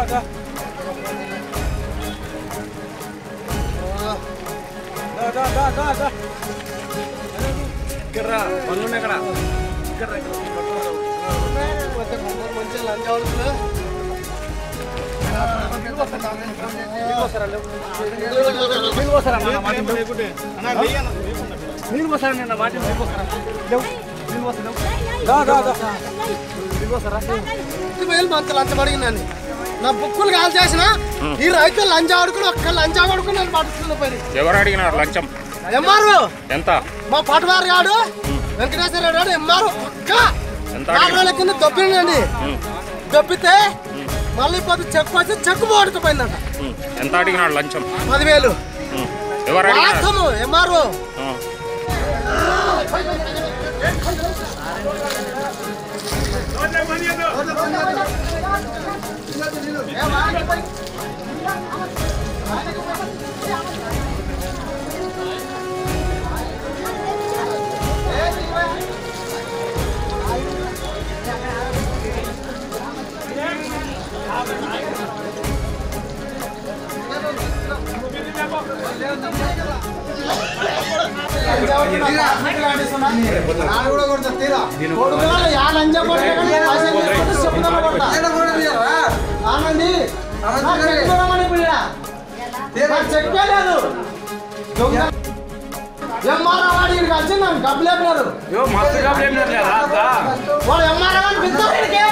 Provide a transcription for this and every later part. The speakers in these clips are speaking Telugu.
ఇక్కడ పనులు ఇక్కడ ఇక్కడ మంచిగా లంచ్ అవుతుంది నీళ్ళు పోసారా నిన్న మాట నీళ్ళు పోసారా లేవు నీళ్ళు పోసా లేవు దా దా దా నీళ్ళు పోసారా ఐదు వేలు మంత్ లంచం అడిగినాను నా బుక్కులు కాల్ చేసిన ఈ రైతు లంచం ఆడుకుని ఒక్క లంచం ఆడుకుని నేను పడుతున్న పని ఎవరు అడిగినారు లంచం ఎంఆర్ఓ ఎంత మా పటవారి గాడు వెంకటేశ్వర గారు ఎంఆర్ఓ ఒక్క ఎంత నాలుగు అడిగినారు? రోజుల కింద దొబ్బిండండి ఉమ్, దొబ్బితే మళ్ళీ పొద్దు చెక్ వచ్చి చెక్ పోడుకుపోయిందంట ఉమ్. ఎంత అడిగినాడు లంచం పదివేలు ఉమ్. ఎవరు అడిగినారు వాస్తవము ఎంఆర్ఓ ఆ. చెప్పలేదు ఎంఆర్ఓ వాడు ఇక్కడికి వచ్చి నాకు డబ్బులు లేపినారు యో మస్తు డబ్బులు ఏం లేదు కదా దా. వాడు ఎంఆర్ఓ వాడిని పిలుస్తారు ఇక్కడికి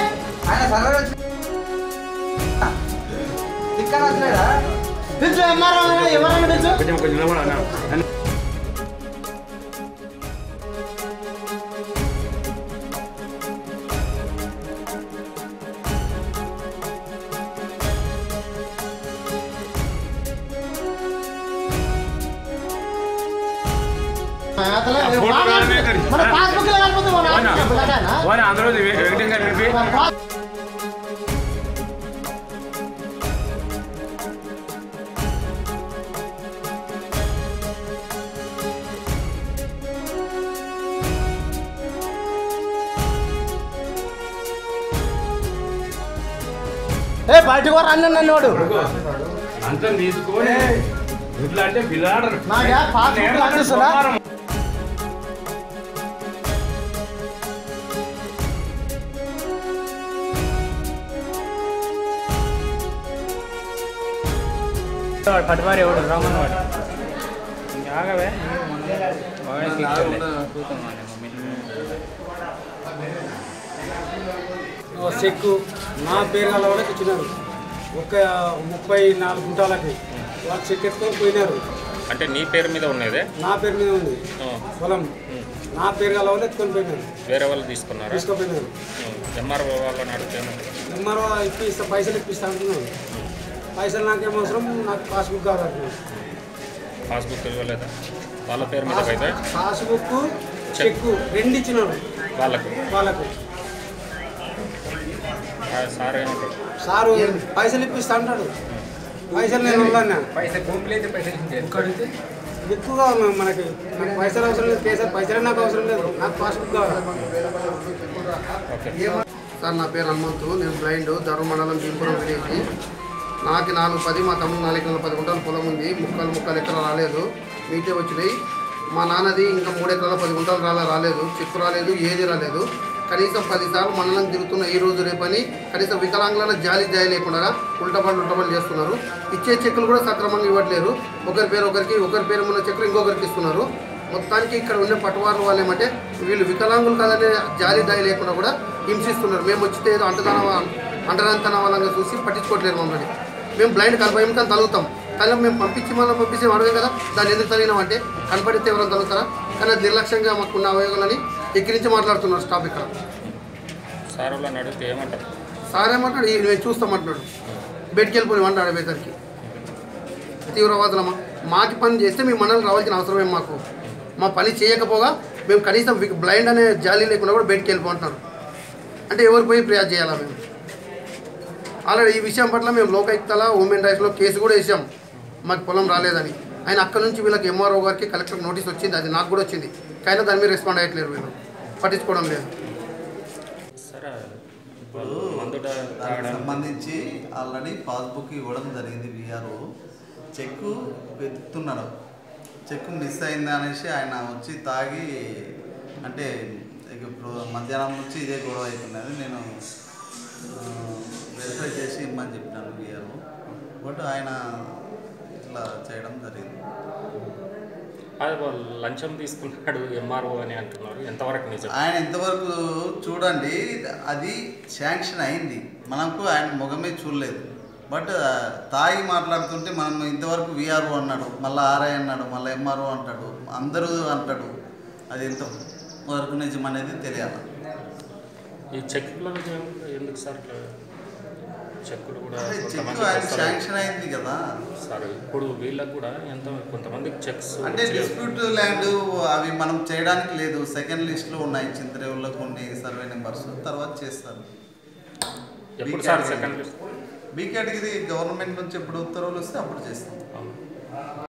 పిలుచు ఎంఆర్ఓ ఎవరైనా పిలుచు కొంచెం కొంచెం నిలబడు అన్న. అన్న. మన పాస్బుక్ లేకపోతే మన అవునా? పోనీ అందులో వె- వెంకటేష్ గారు పిలిపి ఏ బయటకు రా అన్న నన్ను వాడు అంతం తీసుకొని ఇట్లా అంటే బిల్లాడరు నాకే పాస్బుక్ లాగేస్తున్నా? పట్టువారి ఎవడు రామన్ వాడు ఆగవే చెక్కు నా పేరు గల వాళ్ళకి ఇచ్చినారు ఒక ముప్పై నాలుగు గుంటాలకి వాళ్ళు చెక్ ఎత్తుకొని పోయినారు అంటే నీ పేరు మీద ఉన్నదే నా పేరు మీద ఉంది ఆ. పొలం నా పేరు గల వాళ్ళు ఎత్తుకొని పోయినారు వేరే వాళ్ళు తీసుకున్నారా తీసుకుపోయినారు ఎంఆర్ఓ వాళ్ళని అడిగితే ఏమన్నారు? ఎంఆర్ఓ ఇప్పిస్తా పైసలు ఇప్పిస్తా అంటున్నాను పైసలు నాకేం అవసరం నాకు పాస్బుక్ కావాలి పాస్బుక్ ఇవ్వలేదా వాళ్ళ పేరు మీద అయితే పాస్బుక్ చెక్కు రెండు ఇచ్చినారు వాళ్ళకు వాళ్ళకు ఆ సార్ ఏమంటారు సారు పైసలు ఇప్పిస్తా అంటాడు పైసలు నేను ఉన్నాను ఎక్కువగా ఉన్నాయి మనకి నాకు పైసలు అవసరం లేదు కేసీఆర్ పైసలే నాకు అవసరం లేదు నాకు పాస్బుక్ కావాలి ఓకే సార్ నా పేరు హనుమంతు నేను బ్లైండ్ ధర్మ మండలం భీమపురం విలేజ్ నాకు నాలుగు పది మా తమ్ముడు నాలుగు ఎకరాల పది గుంటల పొలం ఉంది ముక్కలు ముక్కలు ఎకరాలు రాలేదు మీటే వచ్చినాయి మా నాన్నది ఇంకా మూడు ఎకరాల పది గుంటలు రాలే రాలేదు చెక్కు రాలేదు ఏది రాలేదు కనీసం పదిసార్లు మండలం తిరుగుతున్న ఈ రోజు రేపని కనీసం వికలాంగుల జాలి జాయి లేకుండా ఉల్టపళ్ళు ఉల్టపళ్ళు చేస్తున్నారు ఇచ్చే చెక్కులు కూడా సక్రమంగా ఇవ్వట్లేరు ఒకరి పేరు ఒకరికి ఒకరి పేరు ఉన్న చెక్కులు ఇంకొకరికి ఇస్తున్నారు మొత్తానికి ఇక్కడ ఉండే పట్టువారు వాళ్ళు ఏమంటే వీళ్ళు వికలాంగులు కాదనే జాలి దాయి లేకుండా కూడా హింసిస్తున్నారు మేము వచ్చితే ఏదో అంటదన అంటరంతన వాళ్ళంగా చూసి పట్టించుకోవట్లేదు మమ్మల్ని మేము బ్లైండ్ కలపయం కానీ తలుగుతాం కానీ మేము పంపించి మళ్ళీ పంపించి అడగం కదా దాన్ని ఎందుకు తగినాం అంటే కనపడితే ఎవరైనా తలుగుతారా కానీ అది నిర్లక్ష్యంగా మాకున్న అవయోగాలని ఎక్కిరించి మాట్లాడుతున్నారు స్టాప్ ఇక్కడ సార్ వాళ్ళని అడిగితే ఏమంటారు సార్ ఏమంటాడు "ఈ మేము చూస్తామంటున్నాడు బయటికి వెళ్ళిపోయి అంటాడు అడవేసరికి తీవ్రవాదులమా మాకి పని చేస్తే మీ మనల్ని రావాల్సిన అవసరం ఏం మాకు మా పని చేయకపోగా మేము కనీసం బ్లైండ్ అనే జాలి లేకుండా కూడా బయటికి వెళ్ళిపోంటున్నారు అంటే ఎవరు పోయి ఫిర్యాదు చేయాలా మేము ఆల్రెడీ ఈ విషయం పట్ల మేము లోకాయుక్తల ఉమెన్ రైట్స్లో కేసు కూడా వేసాం మాకు పొలం రాలేదని ఆయన అక్కడ నుంచి వీళ్ళకి ఎంఆర్ఓ గారికి కలెక్టర్ నోటీస్ వచ్చింది అది నాకు కూడా వచ్చింది కానీ దాని మీద రెస్పాండ్ అయ్యట్లేరు వీళ్ళు పట్టించుకోవడం లేదు సరే ఇప్పుడు మందు తా- దానికి తాగడానికి సంబంధించి ఆల్రెడీ పాస్బుక్ ఇవ్వడం జరిగింది విఆర్ఓ చెక్కు వెతుకుతున్నాడు చెక్కు మిస్ అయింది అనేసి ఆయన వచ్చి తాగి అంటే ఇక ఇప్పుడు మధ్యాహ్నం నుంచి ఇదే గొడవ అవుతున్నది నేను వెరిఫై చేసి ఇమ్మని చెప్పినాను విఆర్ఓ బట్ ఆయన ఇట్లా చేయడం జరిగింది అది వాళ్ళు లంచం తీసుకున్నాడు ఎంఆర్ఓ అని అంటున్నారు ఎంతవరకు నిజం ఆయన ఇంతవరకు చూడండి అది శాంక్షన్ అయింది మనకు ఆయన ముఖమే చూడలేదు బట్ ఆ, తాగి మాట్లాడుతుంటే మనం ఇంతవరకు విఆర్ఓ అన్నాడు మళ్ళీ ఆర్ఐ అన్నాడు మళ్ళీ ఎంఆర్ఓ అంటాడు అందరూ అంటాడు అది ఎంత వరకు నిజం అనేది తెలియాలి ఈ చెక్కుల విషయం ఎందుకు సార్ ఇట్లా చెక్కులు కూడా చెక్ కొంతమందికి ఆయన వస్తలేవు. శాంక్షన్ అయింది కదా సార్ ఇప్పుడు వీళ్ళకి కూడా ఎంత కొంతమందికి చెక్స్ అంటే డిస్ప్యూట్ ల్యాండ్ అవి మనం చేయడానికి లేదు సెకండ్ లిస్ట్లో ఉన్నాయి చింతరేవుల్లో కొన్ని సర్వే నెంబర్స్ తర్వాత చేస్తారు ఎప్పుడు sir second list B category government నుంచి ఎప్పుడు ఉత్తర్వులు వస్తే అప్పుడు చేస్తాం అవును